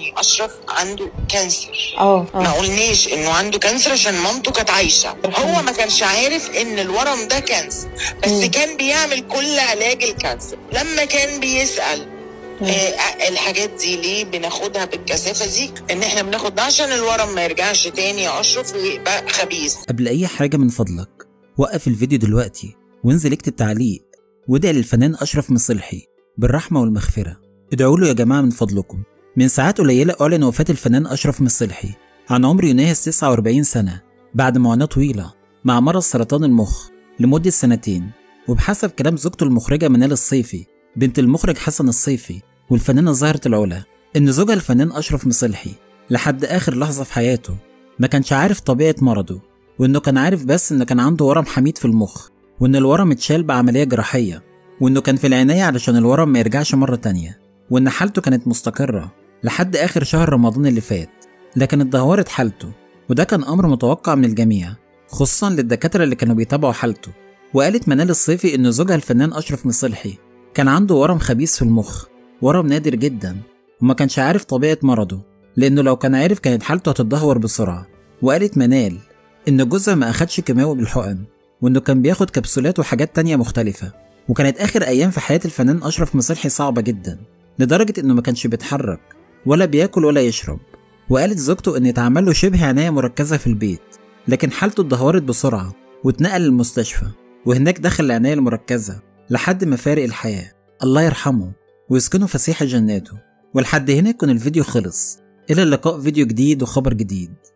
اشرف عنده كانسر اه ما اه قلناش انه عنده كانسر عشان مامته كانت عايشه هو ما كانش عارف ان الورم ده كانسر بس مم. كان بيعمل كل علاج الكانسر لما كان بيسال مم. آه الحاجات دي ليه بناخدها بالكثافه دي ان احنا بناخد ده عشان الورم ما يرجعش تاني يا اشرف ويبقى خبيث قبل أي حاجة من فضلك وقف الفيديو دلوقتي وانزل اكتب تعليق وادعي للفنان أشرف مصلحي بالرحمة والمغفرة ادعوا له يا جماعة من فضلكم من ساعات قليلة أعلن وفاة الفنان أشرف مصلحي عن عمر يناهز 49 سنة بعد معاناة طويلة مع مرض سرطان المخ لمدة سنتين وبحسب كلام زوجته المخرجة منال الصيفي بنت المخرج حسن الصيفي والفنانة زهرة العلا إن زوجها الفنان أشرف مصلحي لحد آخر لحظة في حياته ما كانش عارف طبيعة مرضه وإنه كان عارف بس إنه كان عنده ورم حميد في المخ وإن الورم اتشال بعملية جراحية وإنه كان في العناية علشان الورم ما يرجعش مرة تانية وإن حالته كانت مستقرة لحد آخر شهر رمضان اللي فات لكن اتدهورت حالته وده كان أمر متوقع من الجميع خصوصا للدكاترة اللي كانوا بيتابعوا حالته وقالت منال الصيفي إن زوجها الفنان أشرف مصلحي كان عنده ورم خبيث في المخ ورم نادر جدا وما كانش عارف طبيعة مرضه لأنه لو كان عارف كانت حالته هتتدهور بسرعة وقالت منال إن جوزها ما أخدش كيماوي بالحقن وإنه كان بياخد كبسولات وحاجات تانية مختلفة وكانت آخر أيام في حياة الفنان أشرف مصلحي صعبة جدا لدرجة إنه ما كانش بيتحرك ولا بياكل ولا يشرب وقالت زوجته إن اتعمل له شبه عناية مركزة في البيت لكن حالته اتدهورت بسرعة واتنقل للمستشفى وهناك دخل العناية المركزة لحد ما فارق الحياة الله يرحمه ويسكنه فسيح جناته ولحد هنا يكون الفيديو خلص إلى اللقاء فيديو جديد وخبر جديد